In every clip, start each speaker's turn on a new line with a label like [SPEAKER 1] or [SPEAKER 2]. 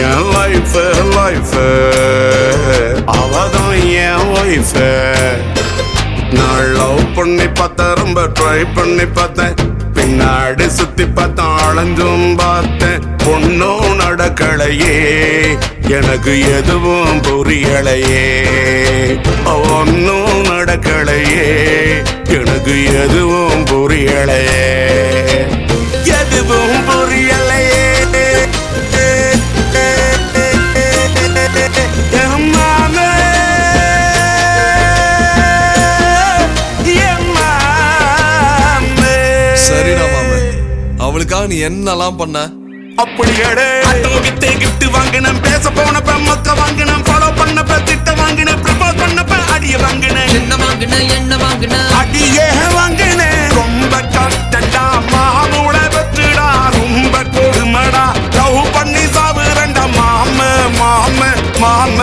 [SPEAKER 1] என் life life அவதான் என் wife நான் love பண்ணி பார்த்தேன் ரொம்ப ட்ரை பண்ணி பார்த்தேன் பின்னாடி சுத்தி பார்த்தேன் அலைஞ்சும் பார்த்தேன் பொண்ணும் நடக்கலையே எனக்கு எதுவும் புரியலையே ஒன்னும் நடக்கலையே எனக்கு எதுவும் புரியலையே எதுவும் புரியலையே என் மாமே, என் மாமே.
[SPEAKER 2] சரிடா மாமே அவளுக்காக நீ என்னெல்லாம் பண்ண
[SPEAKER 1] அப்படி எடே வித்தே கிஃப்ட் வாங்கினேன் பேச போனப்ப மொக்க வாங்கினேன் ஃபாலோ பண்ணப்ப திட்ட வாங்கினேன் ப்ரப்போஸ் பண்ணப்ப அடிய வாங்கினேன்
[SPEAKER 3] என்ன வாங்குன என்ன வாங்குன
[SPEAKER 1] அடியே வாங்கினேன் ரொம்ப கஷ்டடா மாமூட பெற்றுடா ரொம்ப கொடுமடா லவ் பண்ணி சாவுறண்டா மாம மாம மாம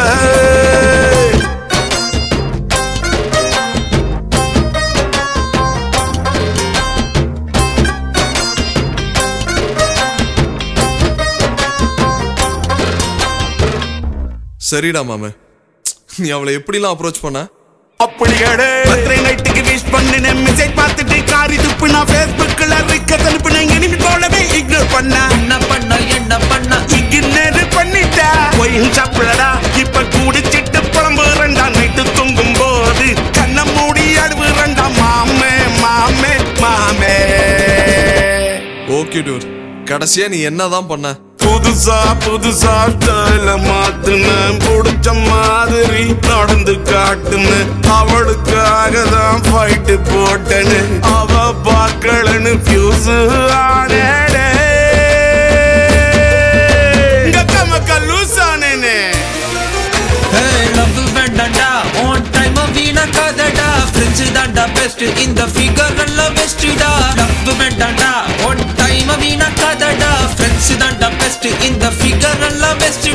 [SPEAKER 2] சரிடா மாமே நீ அவளை எப்படிலாம் அப்ரோச் பண்ண
[SPEAKER 1] அப்படி எடே பர்த்டே நைட்டுக்கு விஷ் பண்ணினேன் மெசேஜ் பார்த்துட்டு காரி துப்புனா ஃபேஸ்புக்ல ரிக்க அனுப்புனேன் இனிமே போலவே இக்னோர் பண்ண
[SPEAKER 3] என்ன பண்ண என்ன பண்ண
[SPEAKER 1] இக்னோர் பண்ணிட்டா ஒயின் சாப்பிடடா இப்ப குடிச்சிட்டு புலம்புறண்டா நைட்டு தூங்கும் போது கண்ண மூடி அழுவுறண்டா மாமே மாமே மாமே
[SPEAKER 2] ஓகே டூர் கடைசியா நீ என்னதான் பண்ண
[SPEAKER 1] புதுசா புதுசா ஸ்டைல மாத்துனேன் புடிச்ச மாதிரி நடந்து காட்டுன்னு அவளுக்காக தான் ஃபைட்டு போட்டேன்னு அவ பார்க்கலன்னு ஃபியூஸ் ஆனேடே மக்கா லூஸ் ஆனேனே
[SPEAKER 3] லவ் வேண்டாண்டா ஓன் டைம் வீணாக்காதடா ஃப்ரெண்ட்ஸ் தான்டா பெஸ்ட் இந்த ஃபிகர் எல்லாம் பெஸ்ட்டா லவ் வேண்டாண்டா ஓன் டைம் வீணாக்காதடா ஃப்ரெண்ட்ஸ் தான்டா பெஸ்ட் இந்த ஃபிகர் எல்லாம் பெஸ்ட்